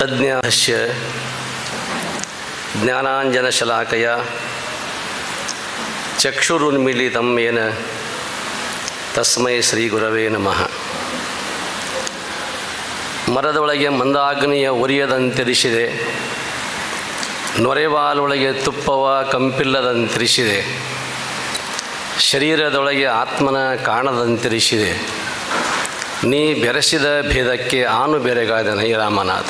ತಜ್ಞಾಶ್ಯ ಜ್ಞಾನಾಂಜನಶಲಾಕಯ ಚಕ್ಷುರುನ್ಮಿಲಿತಂ ಯೇನ ತಸ್ಮೈ ಶ್ರೀ ಗುರವೇ ನಮಃ ಮರದೊಳಗೆ ಮಂದಾಗ್ನಿಯ ಉರಿಯದಂತಿರಿಸಿದೆ ನೊರೆವಾಲೊಳಗೆ ತುಪ್ಪವ ಕಂಪಿಲ್ಲದಂತಿರಿಸಿದೆ ಶರೀರದೊಳಗೆ ಆತ್ಮನ ಕಾಣದಂತಿರಿಸಿದೆ ನೀ ಬೆರೆಸಿದ ಭೇದಕ್ಕೆ ಆನು ಬೆರೆಗಾದ ನೈರಾಮನಾಥ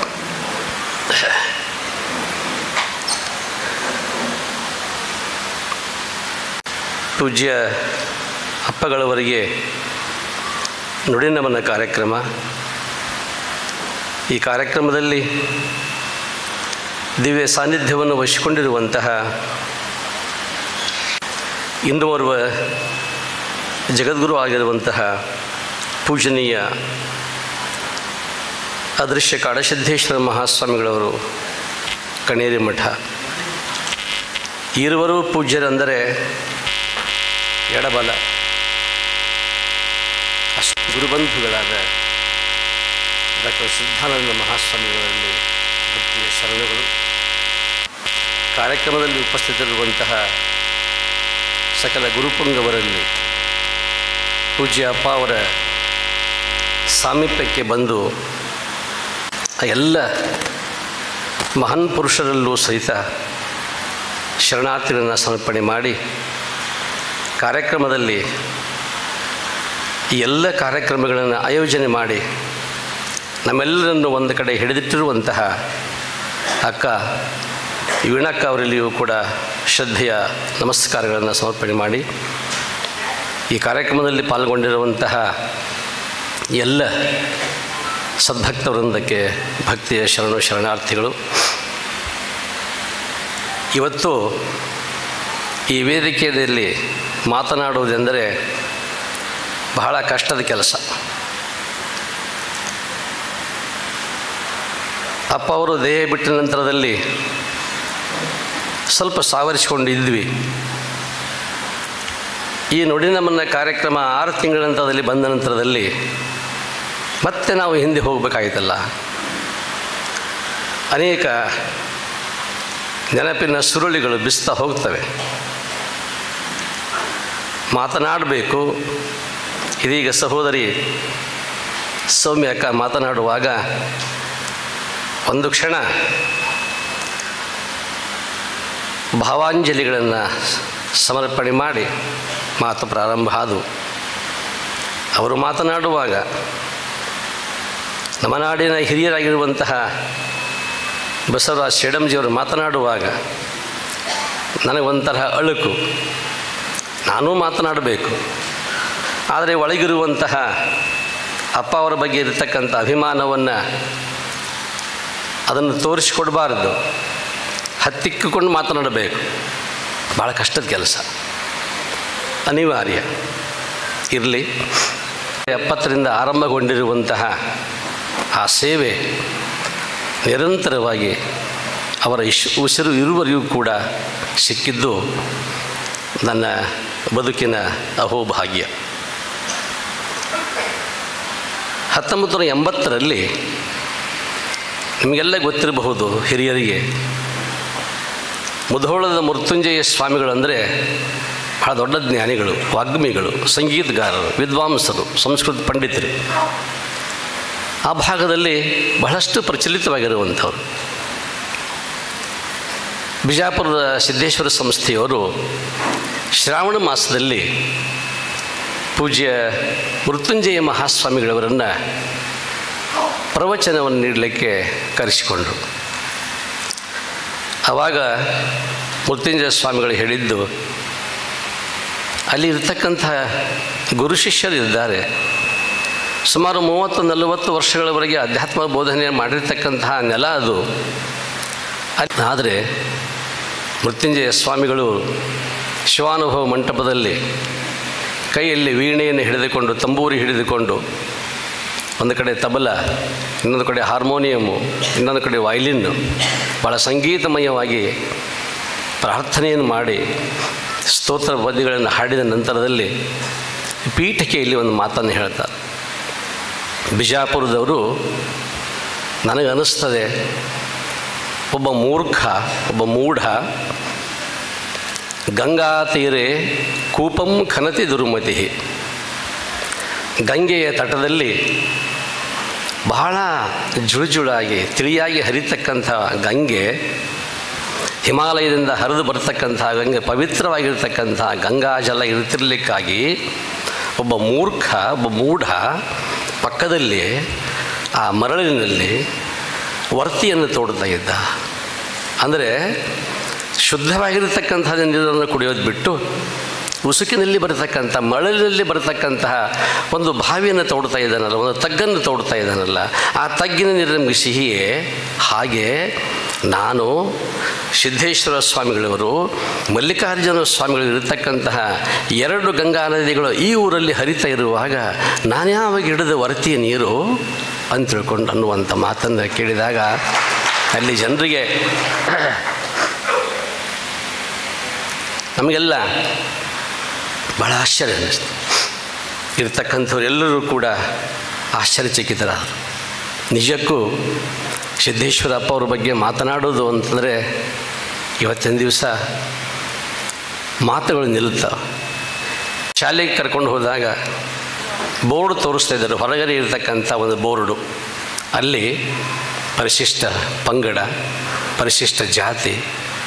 ಪೂಜ್ಯ ಅಪ್ಪಗಳವರಿಗೆ ನುಡಿನಮನ ಕಾರ್ಯಕ್ರಮ ಈ ಕಾರ್ಯಕ್ರಮದಲ್ಲಿ ದಿವ್ಯ ಸಾನ್ನಿಧ್ಯವನ್ನು ವಹಿಸಿಕೊಂಡಿರುವಂತಹ ಇಂದುವರುವ ಜಗದ್ಗುರು ಆಗಿರುವಂತಹ ಪೂಜನೀಯ ಅದೃಶ್ಯ ಕಾಡಸಿದ್ದೇಶ್ವರ ಮಹಾಸ್ವಾಮಿಗಳವರು ಕಣೇರಿ ಮಠ ಇರುವರು ಪೂಜ್ಯರೆಂದರೆ ಎಡಬಲ ಅಷ್ಟು ಗುರುಬಂಧುಗಳಾದ ಡಾಕ್ಟರ್ ಸಿದ್ಧಾನಂದ ಮಹಾಸ್ವಾಮಿಗಳಲ್ಲಿ ಭಕ್ತಿಯ ಶರಣಗಳು ಕಾರ್ಯಕ್ರಮದಲ್ಲಿ ಉಪಸ್ಥಿತರಿರುವಂತಹ ಸಕಲ ಗುರುಪುಂಗವರಲ್ಲಿ ಪೂಜ್ಯ ಅಪ್ಪ ಅವರ ಸಾಮೀಪ್ಯಕ್ಕೆ ಬಂದು ಆ ಎಲ್ಲ ಮಹಾನ್ ಪುರುಷರಲ್ಲೂ ಸಹಿತ ಶರಣಾರ್ಥಿಗಳನ್ನು ಸಮರ್ಪಣೆ ಮಾಡಿ ಕಾರ್ಯಕ್ರಮದಲ್ಲಿ ಈ ಎಲ್ಲ ಕಾರ್ಯಕ್ರಮಗಳನ್ನು ಆಯೋಜನೆ ಮಾಡಿ ನಮ್ಮೆಲ್ಲರನ್ನು ಒಂದು ಕಡೆ ಹಿಡಿದಿಟ್ಟಿರುವಂತಹ ಅಕ್ಕ ವೀಣಕ್ಕ ಅವರಲ್ಲಿಯೂ ಕೂಡ ಶ್ರದ್ಧೆಯ ನಮಸ್ಕಾರಗಳನ್ನು ಸಮರ್ಪಣೆ ಮಾಡಿ ಈ ಕಾರ್ಯಕ್ರಮದಲ್ಲಿ ಪಾಲ್ಗೊಂಡಿರುವಂತಹ ಎಲ್ಲ ಸದ್ಭಕ್ತ ವೃಂದಕ್ಕೆ ಭಕ್ತಿಯ ಶರಣು ಶರಣಾರ್ಥಿಗಳು ಇವತ್ತು ಈ ವೇದಿಕೆಯಲ್ಲಿ ಮಾತನಾಡುವುದೆಂದರೆ ಬಹಳ ಕಷ್ಟದ ಕೆಲಸ ಅಪ್ಪ ಅವರು ದೇಹ ಬಿಟ್ಟ ನಂತರದಲ್ಲಿ ಸ್ವಲ್ಪ ಸಾವರಿಸಿಕೊಂಡು ಇದ್ವಿ ಈ ನುಡಿನಮನ ಕಾರ್ಯಕ್ರಮ ಆರು ತಿಂಗಳ ನಂತರದಲ್ಲಿ ಬಂದ ನಂತರದಲ್ಲಿ ಮತ್ತೆ ನಾವು ಹಿಂದೆ ಹೋಗಬೇಕಾಯ್ತಲ್ಲ ಅನೇಕ ನೆನಪಿನ ಸುರುಳಿಗಳು ಬಿಸ್ತಾ ಹೋಗ್ತವೆ ಮಾತನಾಡಬೇಕು ಇದೀಗ ಸಹೋದರಿ ಸೌಮ್ಯ ಅಕ್ಕ ಮಾತನಾಡುವಾಗ ಒಂದು ಕ್ಷಣ ಭಾವಾಂಜಲಿಗಳನ್ನು ಸಮರ್ಪಣೆ ಮಾಡಿ ಮಾತು ಪ್ರಾರಂಭ ಆದವು ಅವರು ಮಾತನಾಡುವಾಗ ನಮ್ಮ ನಾಡಿನ ಹಿರಿಯರಾಗಿರುವಂತಹ ಬಸವರಾಜ್ ಶೆಡಂಜಿಯವರು ಮಾತನಾಡುವಾಗ ನನಗೊಂಥರ ಅಳುಕು ನಾನೂ ಮಾತನಾಡಬೇಕು ಆದರೆ ಒಳಗಿರುವಂತಹ ಅಪ್ಪ ಅವರ ಬಗ್ಗೆ ಇರತಕ್ಕಂಥ ಅಭಿಮಾನವನ್ನು ಅದನ್ನು ತೋರಿಸಿಕೊಡಬಾರ್ದು ಹತ್ತಿಕ್ಕಿಕೊಂಡು ಮಾತನಾಡಬೇಕು ಭಾಳ ಕಷ್ಟದ ಕೆಲಸ ಅನಿವಾರ್ಯ ಇರಲಿ ಎಪ್ಪತ್ತರಿಂದ ಆರಂಭಗೊಂಡಿರುವಂತಹ ಆ ಸೇವೆ ನಿರಂತರವಾಗಿ ಅವರ ಇಶ್ ಉಸಿರು ಇರುವರಿಗೂ ಕೂಡ ಸಿಕ್ಕಿದ್ದು ನನ್ನ ಬದುಕಿನ ಅಹೋಭಾಗ್ಯ ಹತ್ತೊಂಬತ್ತು ನೂರ ಎಂಬತ್ತರಲ್ಲಿ ನಿಮಗೆಲ್ಲ ಗೊತ್ತಿರಬಹುದು ಹಿರಿಯರಿಗೆ ಮುಧೋಳದ ಮೃತ್ಯುಂಜಯ ಸ್ವಾಮಿಗಳು ಅಂದರೆ ಬಹಳ ದೊಡ್ಡ ಜ್ಞಾನಿಗಳು ವಾಗ್ಮಿಗಳು ಸಂಗೀತಗಾರರು ವಿದ್ವಾಂಸರು ಸಂಸ್ಕೃತ ಪಂಡಿತರು ಆ ಭಾಗದಲ್ಲಿ ಬಹಳಷ್ಟು ಪ್ರಚಲಿತವಾಗಿರುವಂಥವ್ರು ಬಿಜಾಪುರದ ಸಿದ್ದೇಶ್ವರ ಸಂಸ್ಥೆಯವರು ಶ್ರಾವಣ ಮಾಸದಲ್ಲಿ ಪೂಜ್ಯ ಮೃತ್ಯುಂಜಯ ಮಹಾಸ್ವಾಮಿಗಳವರನ್ನು ಪ್ರವಚನವನ್ನು ನೀಡಲಿಕ್ಕೆ ಕರೆಸಿಕೊಂಡರು ಆವಾಗ ಮೃತ್ಯುಂಜಯ ಸ್ವಾಮಿಗಳು ಹೇಳಿದ್ದು ಅಲ್ಲಿ ಇರ್ತಕ್ಕಂಥ ಗುರು ಶಿಷ್ಯರು ಇದ್ದಾರೆ ಸುಮಾರು ಮೂವತ್ತು ನಲವತ್ತು ವರ್ಷಗಳವರೆಗೆ ಅಧ್ಯಾತ್ಮ ಬೋಧನೆ ಮಾಡಿರ್ತಕ್ಕಂತಹ ನೆಲ ಅದು ಆದರೆ ಮೃತ್ಯುಂಜಯ ಸ್ವಾಮಿಗಳು ಶಿವಾನುಭವ ಮಂಟಪದಲ್ಲಿ ಕೈಯಲ್ಲಿ ವೀಣೆಯನ್ನು ಹಿಡಿದುಕೊಂಡು ತಂಬೂರಿ ಹಿಡಿದುಕೊಂಡು ಒಂದು ಕಡೆ ತಬಲ ಇನ್ನೊಂದು ಕಡೆ ಹಾರ್ಮೋನಿಯಮ್ಮು ಇನ್ನೊಂದು ಕಡೆ ವೈಲಿನ್ನು ಭಾಳ ಸಂಗೀತಮಯವಾಗಿ ಪ್ರಾರ್ಥನೆಯನ್ನು ಮಾಡಿ ಸ್ತೋತ್ರ ಪದ್ಯಗಳನ್ನು ಹಾಡಿದ ನಂತರದಲ್ಲಿ ಪೀಠಿಕೆಯಲ್ಲಿ ಒಂದು ಮಾತನ್ನು ಹೇಳ್ತಾರೆ ಬಿಜಾಪುರದವರು ನನಗೆ ಅನ್ನಿಸ್ತದೆ ಒಬ್ಬ ಮೂರ್ಖ ಒಬ್ಬ ಮೂಢ ಗಂಗಾ ತೀರೆ ಕೂಪಂ ಖನತಿ ದುರ್ಮತಿ ಗಂಗೆಯ ತಟದಲ್ಲಿ ಬಹಳ ಜುಳುಜುಳಾಗಿ ತಿಳಿಯಾಗಿ ಹರಿತಕ್ಕಂಥ ಗಂಗೆ ಹಿಮಾಲಯದಿಂದ ಹರಿದು ಬರ್ತಕ್ಕಂಥ ಗಂಗೆ ಪವಿತ್ರವಾಗಿರ್ತಕ್ಕಂಥ ಗಂಗಾ ಜಲ ಇರ್ತಿರ್ಲಿಕ್ಕಾಗಿ ಒಬ್ಬ ಮೂರ್ಖ ಒಬ್ಬ ಮೂಢ ಪಕ್ಕದಲ್ಲಿ ಆ ಮರಳಿನಲ್ಲಿ ವರ್ತಿಯನ್ನು ತೋಡ್ತಾ ಇದ್ದ ಅಂದರೆ ಶುದ್ಧವಾಗಿರತಕ್ಕಂಥ ನೀರನ್ನು ಕುಡಿಯೋದು ಬಿಟ್ಟು ಉಸುಕಿನಲ್ಲಿ ಬರತಕ್ಕಂಥ ಮರಳಿನಲ್ಲಿ ಬರತಕ್ಕಂತಹ ಒಂದು ಬಾವಿಯನ್ನು ತೋಡ್ತಾ ಇದ್ದಾನಲ್ಲ ಒಂದು ತಗ್ಗನ್ನು ತೋಡ್ತಾ ಇದ್ದಾನಲ್ಲ ಆ ತಗ್ಗಿನ ನೀರು ನಮಗೆ ಸಿಹಿಯೇ ಹಾಗೆ ನಾನು ಸಿದ್ದೇಶ್ವರ ಸ್ವಾಮಿಗಳವರು ಮಲ್ಲಿಕಾರ್ಜುನ ಸ್ವಾಮಿಗಳು ಇರತಕ್ಕಂತಹ ಎರಡು ಗಂಗಾ ನದಿಗಳು ಈ ಊರಲ್ಲಿ ಹರಿತಾ ಇರುವಾಗ ನಾನ್ಯಾವಾಗ ಹಿಡಿದ ವರ್ತಿಯ ನೀರು ಅಂತ ತಿಳ್ಕೊಂಡು ಅನ್ನುವಂಥ ಮಾತನ್ನು ಕೇಳಿದಾಗ ಅಲ್ಲಿ ಜನರಿಗೆ ನಮಗೆಲ್ಲ ಭಾಳ ಆಶ್ಚರ್ಯ ಅನ್ನಿಸ್ತು ಇರ್ತಕ್ಕಂಥವ್ರು ಎಲ್ಲರೂ ಕೂಡ ಆಶ್ಚರ್ಯಚಕಿತರಾದರು ನಿಜಕ್ಕೂ ಸಿದ್ದೇಶ್ವರಪ್ಪ ಅವ್ರ ಬಗ್ಗೆ ಮಾತನಾಡೋದು ಅಂತಂದರೆ ಇವತ್ತಿನ ದಿವಸ ಮಾತುಗಳು ನಿಲ್ಲುತ್ತವೆ ಶಾಲೆಗೆ ಕರ್ಕೊಂಡು ಹೋದಾಗ ಬೋರ್ಡ್ ತೋರಿಸ್ತಾ ಇದ್ದಾರೆ ಹೊರಗಡೆ ಇರತಕ್ಕಂಥ ಒಂದು ಬೋರ್ಡು ಅಲ್ಲಿ ಪರಿಶಿಷ್ಟ ಪಂಗಡ ಪರಿಶಿಷ್ಟ ಜಾತಿ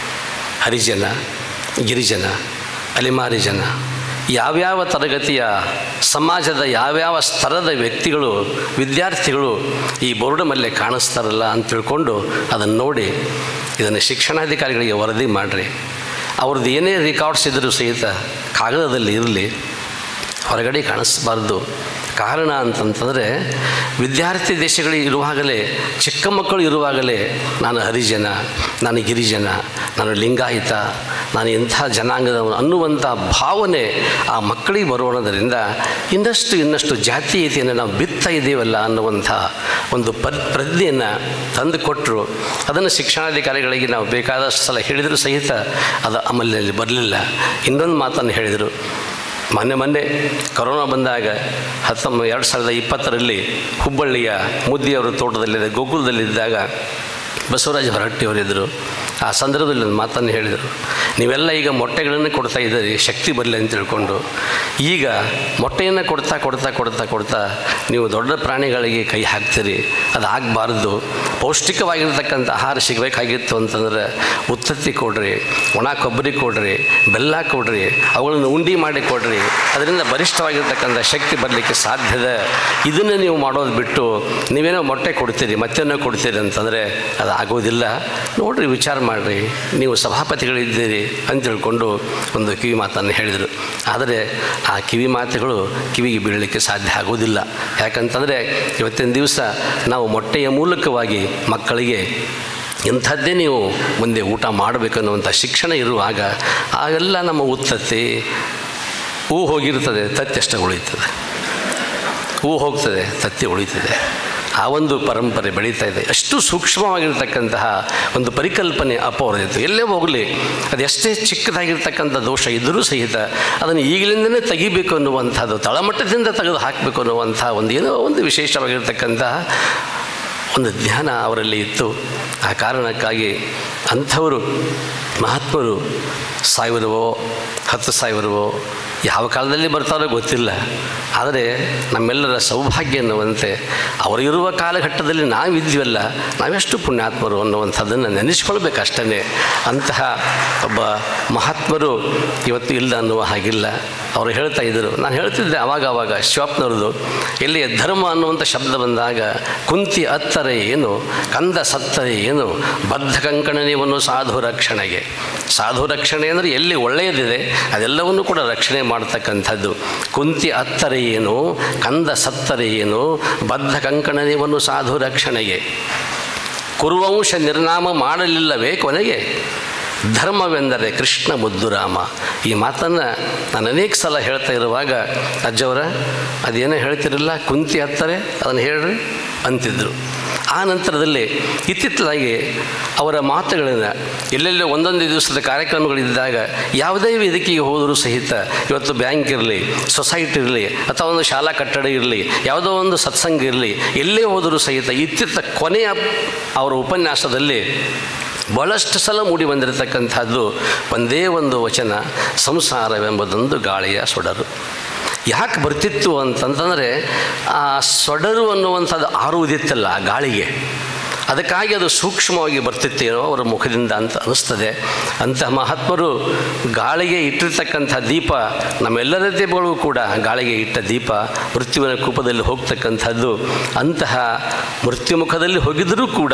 ಹರಿಜನ ಗಿರಿಜನ ಅಲಿಮಾರಿ ಜನ ಯಾವ್ಯಾವ ತರಗತಿಯ ಸಮಾಜದ ಯಾವ್ಯಾವ ಸ್ತರದ ವ್ಯಕ್ತಿಗಳು ವಿದ್ಯಾರ್ಥಿಗಳು ಈ ಬೋರ್ಡ್ ಮೇಲೆ ಕಾಣಿಸ್ತಾರಲ್ಲ ಅಂತ ತಿಳ್ಕೊಂಡು ಅದನ್ನು ನೋಡಿ ಇದನ್ನು ಶಿಕ್ಷಣಾಧಿಕಾರಿಗಳಿಗೆ ವರದಿ ಮಾಡಿರಿ ಅವ್ರದ್ದು ಏನೇ ರೆಕಾರ್ಡ್ಸ್ ಇದ್ದರೂ ಸಹಿತ ಕಾಗದದಲ್ಲಿ ಇರಲಿ ಹೊರಗಡೆ ಕಾಣಿಸ್ಬಾರ್ದು ಕಾರಣ ಅಂತಂತಂದರೆ ವಿದ್ಯಾರ್ಥಿ ದೇಶಗಳಿಗೆ ಇರುವಾಗಲೇ ಚಿಕ್ಕ ಮಕ್ಕಳು ಇರುವಾಗಲೇ ನಾನು ಹರಿಜನ ನಾನು ಗಿರಿಜನ ನಾನು ಲಿಂಗಾಯತ ನಾನು ಇಂಥ ಜನಾಂಗದವನು ಅನ್ನುವಂಥ ಭಾವನೆ ಆ ಮಕ್ಕಳಿಗೆ ಬರೋಣದರಿಂದ ಇನ್ನಷ್ಟು ಇನ್ನಷ್ಟು ಜಾತೀಯತೆಯನ್ನು ನಾವು ಬಿತ್ತಾ ಇದ್ದೀವಲ್ಲ ಅನ್ನುವಂಥ ಒಂದು ಪರ್ ಪ್ರಜ್ಞೆಯನ್ನು ತಂದು ಕೊಟ್ಟರು ಅದನ್ನು ಶಿಕ್ಷಣಾಧಿಕಾರಿಗಳಿಗೆ ನಾವು ಬೇಕಾದಷ್ಟು ಸಲ ಹೇಳಿದರೂ ಸಹಿತ ಅದು ಅಮಲಿನಲ್ಲಿ ಬರಲಿಲ್ಲ ಇನ್ನೊಂದು ಮಾತನ್ನು ಹೇಳಿದರು ಮೊನ್ನೆ ಮೊನ್ನೆ ಕೊರೋನಾ ಬಂದಾಗ ಹತ್ತೊಂಬ ಎರಡು ಸಾವಿರದ ಇಪ್ಪತ್ತರಲ್ಲಿ ಹುಬ್ಬಳ್ಳಿಯ ಮುದ್ದಿಯವರ ತೋಟದಲ್ಲಿದ್ದ ಗೋಕುಲದಲ್ಲಿದ್ದಾಗ ಬಸವರಾಜ ಹೊರಟ್ಟಿಯವರಿದ್ದರು ಆ ಸಂದರ್ಭದಲ್ಲಿ ಒಂದು ಮಾತನ್ನು ಹೇಳಿದರು ನೀವೆಲ್ಲ ಈಗ ಮೊಟ್ಟೆಗಳನ್ನು ಕೊಡ್ತಾ ಇದ್ದೀರಿ ಶಕ್ತಿ ಬರಲಿ ಅಂತ ತಿಳ್ಕೊಂಡು ಈಗ ಮೊಟ್ಟೆಯನ್ನು ಕೊಡ್ತಾ ಕೊಡ್ತಾ ಕೊಡ್ತಾ ಕೊಡ್ತಾ ನೀವು ದೊಡ್ಡ ಪ್ರಾಣಿಗಳಿಗೆ ಕೈ ಹಾಕ್ತೀರಿ ಅದು ಆಗಬಾರ್ದು ಪೌಷ್ಟಿಕವಾಗಿರ್ತಕ್ಕಂಥ ಆಹಾರ ಸಿಗಬೇಕಾಗಿತ್ತು ಅಂತಂದ್ರೆ ಉತ್ತತ್ತಿ ಕೊಡ್ರಿ ಒಣ ಕೊಬ್ಬರಿ ಕೊಡ್ರಿ ಬೆಲ್ಲ ಕೊಡ್ರಿ ಅವುಗಳನ್ನು ಉಂಡಿ ಮಾಡಿ ಕೊಡ್ರಿ ಅದರಿಂದ ಬಲಿಷ್ಠವಾಗಿರ್ತಕ್ಕಂಥ ಶಕ್ತಿ ಬರಲಿಕ್ಕೆ ಸಾಧ್ಯದ ಇದನ್ನು ನೀವು ಮಾಡೋದು ಬಿಟ್ಟು ನೀವೇನೋ ಮೊಟ್ಟೆ ಕೊಡ್ತೀರಿ ಮತ್ತೇನೋ ಕೊಡ್ತೀರಿ ಅಂತಂದರೆ ಅದು ಆಗೋದಿಲ್ಲ ನೋಡ್ರಿ ವಿಚಾರ ಮಾಡಿರಿ ನೀವು ಸಭಾಪತಿಗಳಿದ್ದೀರಿ ಅಂತ ತಿಳ್ಕೊಂಡು ಒಂದು ಕಿವಿ ಮಾತನ್ನು ಹೇಳಿದರು ಆದರೆ ಆ ಕಿವಿ ಮಾತುಗಳು ಕಿವಿಗೆ ಬೀಳಲಿಕ್ಕೆ ಸಾಧ್ಯ ಆಗೋದಿಲ್ಲ ಯಾಕಂತಂದರೆ ಇವತ್ತಿನ ದಿವಸ ನಾವು ಮೊಟ್ಟೆಯ ಮೂಲಕವಾಗಿ ಮಕ್ಕಳಿಗೆ ಇಂಥದ್ದೇ ನೀವು ಮುಂದೆ ಊಟ ಮಾಡಬೇಕನ್ನುವಂಥ ಶಿಕ್ಷಣ ಇರುವಾಗ ಆಗೆಲ್ಲ ನಮ್ಮ ಉತ್ತತ್ತಿ ಹೂ ಹೋಗಿರ್ತದೆ ತತ್ತಿ ಅಷ್ಟೇ ಉಳಿತದೆ ಹೂ ಹೋಗ್ತದೆ ತತ್ತಿ ಉಳಿತದೆ ಆ ಒಂದು ಪರಂಪರೆ ಬೆಳೀತಾ ಇದೆ ಅಷ್ಟು ಸೂಕ್ಷ್ಮವಾಗಿರ್ತಕ್ಕಂತಹ ಒಂದು ಪರಿಕಲ್ಪನೆ ಅಪವರದಿತ್ತು ಎಲ್ಲೇ ಹೋಗಲಿ ಅದು ಎಷ್ಟೇ ಚಿಕ್ಕದಾಗಿರ್ತಕ್ಕಂಥ ದೋಷ ಇದ್ದರೂ ಸಹಿತ ಅದನ್ನು ಈಗಲಿಂದನೇ ತೆಗಿಬೇಕು ಅನ್ನುವಂಥದ್ದು ತಳಮಟ್ಟದಿಂದ ತೆಗೆದು ಹಾಕಬೇಕು ಅನ್ನುವಂಥ ಒಂದು ಏನೋ ಒಂದು ವಿಶೇಷವಾಗಿರ್ತಕ್ಕಂತಹ ಒಂದು ಜ್ಞಾನ ಅವರಲ್ಲಿ ಇತ್ತು ಆ ಕಾರಣಕ್ಕಾಗಿ ಅಂಥವರು ಮಹಾತ್ಮರು ಸಾವಿರವೋ ಹತ್ತು ಸಾವಿರವೋ ಯಾವ ಕಾಲದಲ್ಲಿ ಬರ್ತಾರೋ ಗೊತ್ತಿಲ್ಲ ಆದರೆ ನಮ್ಮೆಲ್ಲರ ಸೌಭಾಗ್ಯ ಅನ್ನುವಂತೆ ಅವರು ಇರುವ ಕಾಲಘಟ್ಟದಲ್ಲಿ ನಾವಿದ್ವಲ್ಲ ನಾವೆಷ್ಟು ಪುಣ್ಯಾತ್ಮರು ಅನ್ನುವಂಥದ್ದನ್ನು ನೆನೆಸ್ಕೊಳ್ಬೇಕು ಅಷ್ಟೇ ಅಂತಹ ಒಬ್ಬ ಮಹಾತ್ಮರು ಇವತ್ತು ಇಲ್ಲ ಅನ್ನುವ ಹಾಗಿಲ್ಲ ಅವರು ಹೇಳ್ತಾ ಇದ್ದರು ನಾನು ಹೇಳ್ತಿದ್ದೆ ಆವಾಗ ಆವಾಗ ಶಿವಪ್ಪನವ್ರದ್ದು ಇಲ್ಲಿ ಧರ್ಮ ಅನ್ನುವಂಥ ಶಬ್ದ ಬಂದಾಗ ಕುಂತಿ ಅತ್ತರೆ ಏನು ಕಂದ ಸತ್ತರೆ ಏನು ಬದ್ಧ ಕಂಕಣನೆಯನ್ನು ಸಾಧು ರಕ್ಷಣೆಗೆ ಸಾಧು ರಕ್ಷಣೆ ಅಂದರೆ ಎಲ್ಲಿ ಒಳ್ಳೆಯದಿದೆ ಅದೆಲ್ಲವನ್ನೂ ಕೂಡ ರಕ್ಷಣೆ ಮಾಡ್ತಕ್ಕಂಥದ್ದು ಕುಂತಿ ಅತ್ತರೆ ಏನು ಕಂದ ಸತ್ತರೆ ಏನು ಬದ್ಧ ಕಂಕಣನೆಯನ್ನು ಸಾಧು ರಕ್ಷಣೆಗೆ ಕುರುವಂಶ ನಿರ್ನಾಮ ಮಾಡಲಿಲ್ಲವೇ ಕೊನೆಗೆ ಧರ್ಮವೆಂದರೆ ಕೃಷ್ಣ ಮುದ್ದುರಾಮ ಈ ಮಾತನ್ನು ನಾನು ಅನೇಕ ಸಲ ಹೇಳ್ತಾ ಇರುವಾಗ ಅಜ್ಜವರ ಅದೇನೋ ಹೇಳ್ತಿರಲಿಲ್ಲ ಕುಂತಿ ಹತ್ತಾರೆ ಅದನ್ನು ಹೇಳ್ರಿ ಅಂತಿದ್ರು ಆ ನಂತರದಲ್ಲಿ ಇತ್ತಿತ್ತಲಾಗಿ ಅವರ ಮಾತುಗಳನ್ನು ಎಲ್ಲೆಲ್ಲೋ ಒಂದೊಂದು ದಿವಸದ ಕಾರ್ಯಕ್ರಮಗಳಿದ್ದಾಗ ಯಾವುದೇ ವೇದಿಕೆಗೆ ಹೋದರೂ ಸಹಿತ ಇವತ್ತು ಬ್ಯಾಂಕ್ ಇರಲಿ ಸೊಸೈಟಿ ಇರಲಿ ಅಥವಾ ಒಂದು ಶಾಲಾ ಕಟ್ಟಡ ಇರಲಿ ಯಾವುದೋ ಒಂದು ಸತ್ಸಂಗ ಇರಲಿ ಎಲ್ಲೇ ಹೋದರೂ ಸಹಿತ ಇತ್ತಿತ್ತ ಕೊನೆಯ ಅವರ ಉಪನ್ಯಾಸದಲ್ಲಿ ಬಹಳಷ್ಟು ಸಲ ಮೂಡಿ ಬಂದಿರತಕ್ಕಂಥದ್ದು ಒಂದೇ ಒಂದು ವಚನ ಸಂಸಾರವೆಂಬುದೊಂದು ಗಾಳಿಯ ಸೊಡರು ಯಾಕೆ ಬರ್ತಿತ್ತು ಅಂತಂತಂದರೆ ಆ ಸೊಡರು ಅನ್ನುವಂಥದ್ದು ಆರುವುದಿತ್ತಲ್ಲ ಆ ಗಾಳಿಗೆ ಅದಕ್ಕಾಗಿ ಅದು ಸೂಕ್ಷ್ಮವಾಗಿ ಬರ್ತಿತ್ತೇನೋ ಅವರ ಮುಖದಿಂದ ಅಂತ ಅನಿಸ್ತದೆ ಅಂತಹ ಮಹಾತ್ಮರು ಗಾಳಿಗೆ ಇಟ್ಟಿರ್ತಕ್ಕಂಥ ದೀಪ ನಮ್ಮೆಲ್ಲರ ದೀಪಗಳು ಕೂಡ ಗಾಳಿಗೆ ಇಟ್ಟ ದೀಪ ಮೃತ್ಯುವಿನ ಕೂಪದಲ್ಲಿ ಹೋಗ್ತಕ್ಕಂಥದ್ದು ಅಂತಹ ಮೃತ್ಯುಮುಖದಲ್ಲಿ ಹೋಗಿದ್ದರೂ ಕೂಡ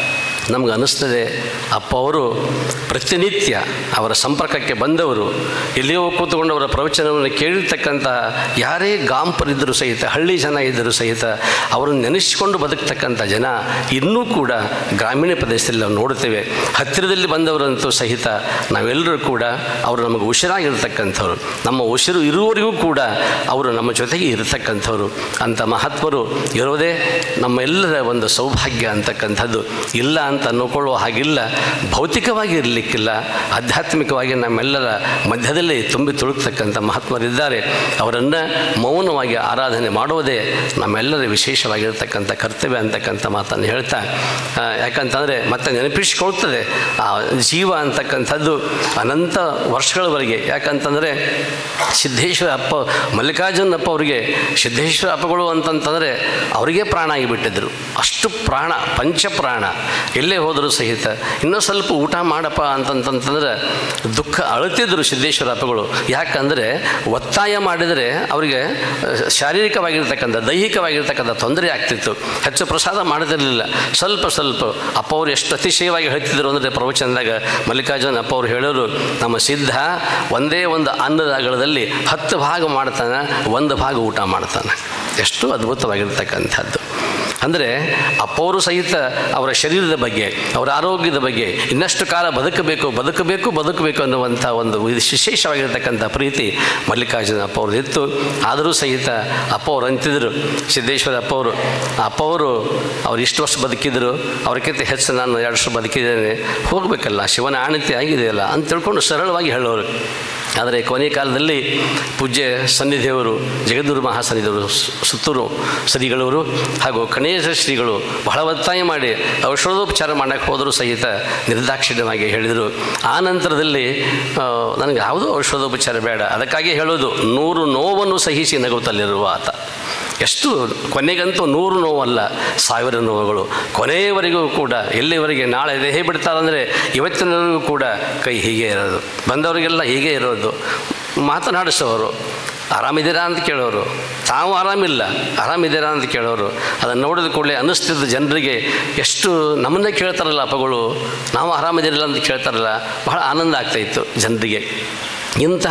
ನಮ್ಗೆ ಅನ್ನಿಸ್ತದೆ ಅಪ್ಪ ಅವರು ಪ್ರತಿನಿತ್ಯ ಅವರ ಸಂಪರ್ಕಕ್ಕೆ ಬಂದವರು ಎಲ್ಲಿಯೋ ಕೂತ್ಕೊಂಡು ಅವರ ಪ್ರವಚನವನ್ನು ಕೇಳಿರ್ತಕ್ಕಂಥ ಯಾರೇ ಗಾಂಪರಿದ್ದರೂ ಸಹಿತ ಹಳ್ಳಿ ಜನ ಇದ್ದರೂ ಸಹಿತ ಅವರನ್ನು ನೆನೆಸಿಕೊಂಡು ಬದುಕ್ತಕ್ಕಂಥ ಜನ ಇನ್ನೂ ಕೂಡ ಗ್ರಾಮೀಣ ಪ್ರದೇಶದಲ್ಲಿ ನಾವು ನೋಡ್ತೇವೆ ಹತ್ತಿರದಲ್ಲಿ ಬಂದವರಂತೂ ಸಹಿತ ನಾವೆಲ್ಲರೂ ಕೂಡ ಅವರು ನಮಗೆ ಉಸಿರಾಗಿರ್ತಕ್ಕಂಥವ್ರು ನಮ್ಮ ಉಸಿರು ಇರುವವರೆಗೂ ಕೂಡ ಅವರು ನಮ್ಮ ಜೊತೆಗೆ ಇರತಕ್ಕಂಥವ್ರು ಅಂಥ ಮಹಾತ್ಮರು ಇರೋದೇ ನಮ್ಮೆಲ್ಲರ ಒಂದು ಸೌಭಾಗ್ಯ ಅಂತಕ್ಕಂಥದ್ದು ಇಲ್ಲ ಅಂತ ಅನ್ನಕೊಳ್ಳುವ ಹಾಗಿಲ್ಲ ಭೌತಿಕವಾಗಿ ಇರಲಿಕ್ಕಿಲ್ಲ ಆಧ್ಯಾತ್ಮಿಕವಾಗಿ ನಮ್ಮೆಲ್ಲರ ಮಧ್ಯದಲ್ಲಿ ತುಂಬಿ ತುಳುಕ್ತಕ್ಕಂಥ ಮಹಾತ್ಮರಿದ್ದಾರೆ ಅವರನ್ನು ಮೌನವಾಗಿ ಆರಾಧನೆ ಮಾಡುವುದೇ ನಮ್ಮೆಲ್ಲರ ವಿಶೇಷವಾಗಿರ್ತಕ್ಕಂಥ ಕರ್ತವ್ಯ ಅಂತಕ್ಕಂಥ ಮಾತನ್ನು ಹೇಳ್ತಾ ಆ, ಯಾಕಂತಂದರೆ ಮತ್ತೆ ನೆನಪಿಸ್ಕೊಳ್ತದೆ ಆ ಜೀವ ಅಂತಕ್ಕಂಥದ್ದು ಅನಂತ ವರ್ಷಗಳವರೆಗೆ ಯಾಕಂತಂದರೆ ಸಿದ್ದೇಶ್ವರ ಅಪ್ಪ ಮಲ್ಲಿಕಾರ್ಜುನ ಅಪ್ಪ ಅವರಿಗೆ ಸಿದ್ದೇಶ್ವರ ಅಪ್ಪಗಳು ಅಂತಂತಂದರೆ ಅವರಿಗೆ ಪ್ರಾಣ ಆಗಿಬಿಟ್ಟಿದ್ರು ಅಷ್ಟು ಪ್ರಾಣ ಪಂಚಪ್ರಾಣ ಎಲ್ಲೇ ಹೋದರೂ ಸಹಿತ ಇನ್ನೂ ಸ್ವಲ್ಪ ಊಟ ಮಾಡಪ್ಪ ಅಂತಂತಂತಂದ್ರೆ ದುಃಖ ಅಳುತ್ತಿದ್ದರು ಸಿದ್ದೇಶ್ವರ ಅಪ್ಪಗಳು ಯಾಕಂದರೆ ಒತ್ತಾಯ ಮಾಡಿದರೆ ಅವರಿಗೆ ಅಹ್, ಶಾರೀರಿಕವಾಗಿರ್ತಕ್ಕಂಥ ದೈಹಿಕವಾಗಿರ್ತಕ್ಕಂಥ ತೊಂದರೆ ಆಗ್ತಿತ್ತು ಹೆಚ್ಚು ಪ್ರಸಾದ ಮಾಡೋದಿರಲಿಲ್ಲ ಸ್ವಲ್ಪ ಸ್ವಲ್ಪ ಅಪ್ಪ ಅವರು ಎಷ್ಟು ಅತಿಶಯವಾಗಿ ಹೇಳ್ತಿದ್ರು ಅಂದರೆ ಪ್ರವಚನದಾಗ ಮಲ್ಲಿಕಾರ್ಜುನ ಅಪ್ಪ ಅವರು ಹೇಳೋರು ನಮ್ಮ ಸಿದ್ಧ ಒಂದೇ ಒಂದು ಅನ್ನದ ಅಗಳದಲ್ಲಿ ಹತ್ತು ಭಾಗ ಮಾಡ್ತಾನೆ ಒಂದು ಭಾಗ ಊಟ ಮಾಡ್ತಾನೆ ಎಷ್ಟು ಅದ್ಭುತವಾಗಿರ್ತಕ್ಕಂಥದ್ದು ಅಂದರೆ ಅಪ್ಪವರು ಸಹಿತ ಅವರ ಶರೀರದ ಬಗ್ಗೆ ಅವರ ಆರೋಗ್ಯದ ಬಗ್ಗೆ ಇನ್ನಷ್ಟು ಕಾಲ ಬದುಕಬೇಕು ಬದುಕಬೇಕು ಬದುಕಬೇಕು ಅನ್ನುವಂಥ ಒಂದು ವಿಶೇಷವಾಗಿರ್ತಕ್ಕಂಥ ಪ್ರೀತಿ ಮಲ್ಲಿಕಾರ್ಜುನ ಅಪ್ಪ ಅವ್ರದ್ದು ಇತ್ತು ಆದರೂ ಸಹಿತ ಅಪ್ಪ ಅವ್ರು ಅಂತಿದ್ರು ಸಿದ್ದೇಶ್ವರ ಅಪ್ಪ ಅವರು ಅಪ್ಪ ಅವರು ಅವ್ರು ಇಷ್ಟು ವರ್ಷ ಬದುಕಿದ್ರು ಅವ್ರಿಗಿಂತ ಹೆಚ್ಚು ನಾನು ಎರಡು ವರ್ಷ ಬದುಕಿದ್ದೇನೆ ಹೋಗಬೇಕಲ್ಲ ಶಿವನ ಆಣತಿ ಆಗಿದೆಯಲ್ಲ ಅಂತ ತಿಳ್ಕೊಂಡು ಸರಳವಾಗಿ ಹೇಳೋರು ಆದರೆ ಕೊನೆಯ ಕಾಲದಲ್ಲಿ ಪೂಜ್ಯ ಸನ್ನಿಧಿಯವರು ಜಗದ್ಗುರು ಮಹಾಸನ್ನಿಧಿಯವರು ಸು- ಸುತ್ತೂರು ಶ್ರೀಗಳವರು ಹಾಗೂ ಕಣೇಶ ಶ್ರೀಗಳು ಬಹಳ ಒತ್ತಾಯ ಮಾಡಿ ಔಷಧೋಪಚಾರ ಮಾಡೋಕ್ಕೆ ಹೋದರೂ ಸಹಿತ ನಿರ್ದಾಕ್ಷಿಣ್ಯವಾಗಿ ಹೇಳಿದರು ಆ ನಂತರದಲ್ಲಿ ಆ, ನನಗೆ ಯಾವುದೂ ಔಷಧೋಪಚಾರ ಬೇಡ ಅದಕ್ಕಾಗಿ ಹೇಳೋದು ನೂರು ನೋವನ್ನು ಸಹಿಸಿ ನಗುತ್ತಲ್ಲಿರುವ ಆತ ಎಷ್ಟು ಕೊನೆಗಂತೂ ನೂರು ನೋವಲ್ಲ ಸಾವಿರ ನೋವುಗಳು ಕೊನೆಯವರೆಗೂ ಕೂಡ ಎಲ್ಲಿವರೆಗೆ ನಾಳೆ ದೇಹ ಬಿಡ್ತಾರಂದರೆ ಇವತ್ತಿನವರೆಗೂ ಕೂಡ ಕೈ ಹೀಗೆ ಇರೋದು ಬಂದವರಿಗೆಲ್ಲ ಹೀಗೆ ಇರೋದು ಮಾತನಾಡಿಸೋರು ಆರಾಮಿದ್ದೀರಾ ಅಂತ ಕೇಳೋರು ತಾವು ಆರಾಮಿಲ್ಲ ಆರಾಮಿದ್ದೀರಾ ಅಂತ ಕೇಳೋರು ಅದನ್ನು ನೋಡಿದ ಕೂಡಲೇ ಅನ್ನಿಸ್ತಿದ್ದ ಜನರಿಗೆ ಎಷ್ಟು ನಮ್ಮನ್ನೇ ಕೇಳ್ತಾರಲ್ಲ ಅಪ್ಪಗಳು ನಾವು ಆರಾಮಿದ್ದೀರಲ್ಲ ಅಂತ ಕೇಳ್ತಾರಲ್ಲ ಬಹಳ ಆನಂದ ಆಗ್ತಾಯಿತ್ತು ಜನರಿಗೆ ಇಂತಹ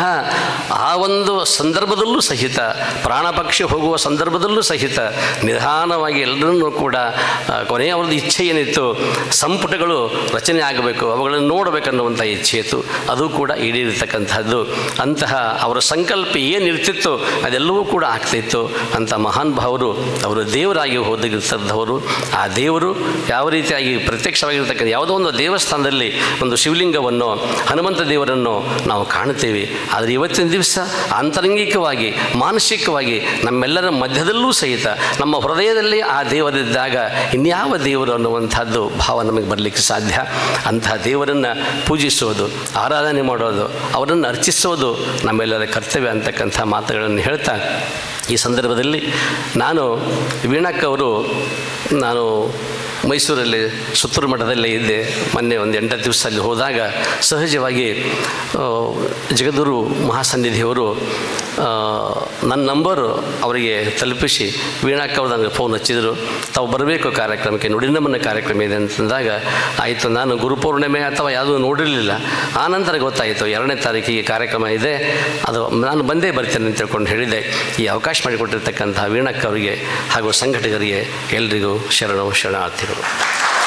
ಆ ಒಂದು ಸಂದರ್ಭದಲ್ಲೂ ಸಹಿತ ಪ್ರಾಣ ಪಕ್ಷಿ ಹೋಗುವ ಸಂದರ್ಭದಲ್ಲೂ ಸಹಿತ ನಿಧಾನವಾಗಿ ಎಲ್ಲರನ್ನೂ ಕೂಡ ಆ, ಕೊನೆಯ ಅವ್ರದ್ದು ಇಚ್ಛೆ ಏನಿತ್ತು ಸಂಪುಟಗಳು ರಚನೆ ಆಗಬೇಕು ಅವುಗಳನ್ನು ನೋಡಬೇಕನ್ನುವಂಥ ಇಚ್ಛೆ ಇತ್ತು ಅದು ಕೂಡ ಈಡೇರಿರ್ತಕ್ಕಂಥದ್ದು ಅಂತಹ ಅವರ ಸಂಕಲ್ಪ ಏನಿರ್ತಿತ್ತು ಅದೆಲ್ಲವೂ ಕೂಡ ಆಗ್ತಿತ್ತು ಅಂತ ಮಹಾನ್ ಭಾವರು ಅವರು ದೇವರಾಗಿ ಹೋದಿರ್ತಕ್ಕಂಥವರು ಆ ದೇವರು ಯಾವ ರೀತಿಯಾಗಿ ಪ್ರತ್ಯಕ್ಷವಾಗಿರ್ತಕ್ಕಂಥ ಯಾವುದೋ ಒಂದು ದೇವಸ್ಥಾನದಲ್ಲಿ ಒಂದು ಶಿವಲಿಂಗವನ್ನು ಹನುಮಂತ ದೇವರನ್ನು ನಾವು ಕಾಣ್ತೇವೆ ಆದರೆ ಇವತ್ತಿನ ದಿವಸ ಆಂತರಂಗಿಕವಾಗಿ ಮಾನಸಿಕವಾಗಿ ನಮ್ಮೆಲ್ಲರ ಮಧ್ಯದಲ್ಲೂ ಸಹಿತ ನಮ್ಮ ಹೃದಯದಲ್ಲಿ ಆ ದೇವರಿದ್ದಾಗ ಇನ್ಯಾವ ದೇವರು ಅನ್ನುವಂಥದ್ದು ಭಾವ ನಮಗೆ ಬರಲಿಕ್ಕೆ ಸಾಧ್ಯ ಅಂತಹ ದೇವರನ್ನು ಪೂಜಿಸೋದು ಆರಾಧನೆ ಮಾಡೋದು ಅವರನ್ನು ಅರ್ಚಿಸೋದು ನಮ್ಮೆಲ್ಲರ ಕರ್ತವ್ಯ ಅಂತಕ್ಕಂಥ ಮಾತುಗಳನ್ನು ಹೇಳ್ತಾ ಈ ಸಂದರ್ಭದಲ್ಲಿ ನಾನು ವೀಣಕ್ಕವರು ನಾನು ಮೈಸೂರಲ್ಲಿ ಸುತ್ತೂರು ಮಠದಲ್ಲೇ ಇದ್ದೆ ಮೊನ್ನೆ ಒಂದು ಎಂಟತ್ತು ದಿವಸ ಅಲ್ಲಿ ಹೋದಾಗ ಸಹಜವಾಗಿ ಆ, ಜಗದ್ಗುರು ಮಹಾಸನ್ನಿಧಿಯವರು ಆ, ನನ್ನ ನಂಬರು ಅವರಿಗೆ ತಲುಪಿಸಿ ವೀಣಾಕ್ಕ ಅವ್ರು ನನಗೆ ಫೋನ್ ಹಚ್ಚಿದರು ತಾವು ಬರಬೇಕು ಕಾರ್ಯಕ್ರಮಕ್ಕೆ ನುಡಿನಮನ ಕಾರ್ಯಕ್ರಮ ಇದೆ ಅಂತಂದಾಗ ಆಯಿತು ನಾನು ಗುರುಪೂರ್ಣಿಮೆ ಅಥವಾ ಯಾವುದೂ ನೋಡಿರಲಿಲ್ಲ ಆನಂತರ ಗೊತ್ತಾಯಿತು ಎರಡನೇ ತಾರೀಕಿಗೆ ಕಾರ್ಯಕ್ರಮ ಇದೆ ಅದು ನಾನು ಬಂದೇ ಬರ್ತೇನೆ ಅಂತ ತಿಳ್ಕೊಂಡು ಹೇಳಿದೆ ಈ ಅವಕಾಶ ಮಾಡಿಕೊಟ್ಟಿರ್ತಕ್ಕಂಥ ವೀಣಕ್ಕ ಅವರಿಗೆ ಹಾಗೂ ಸಂಘಟಕರಿಗೆ ಎಲ್ರಿಗೂ ಶರಣು ಶರಣಾರ್ಥಿಗಳು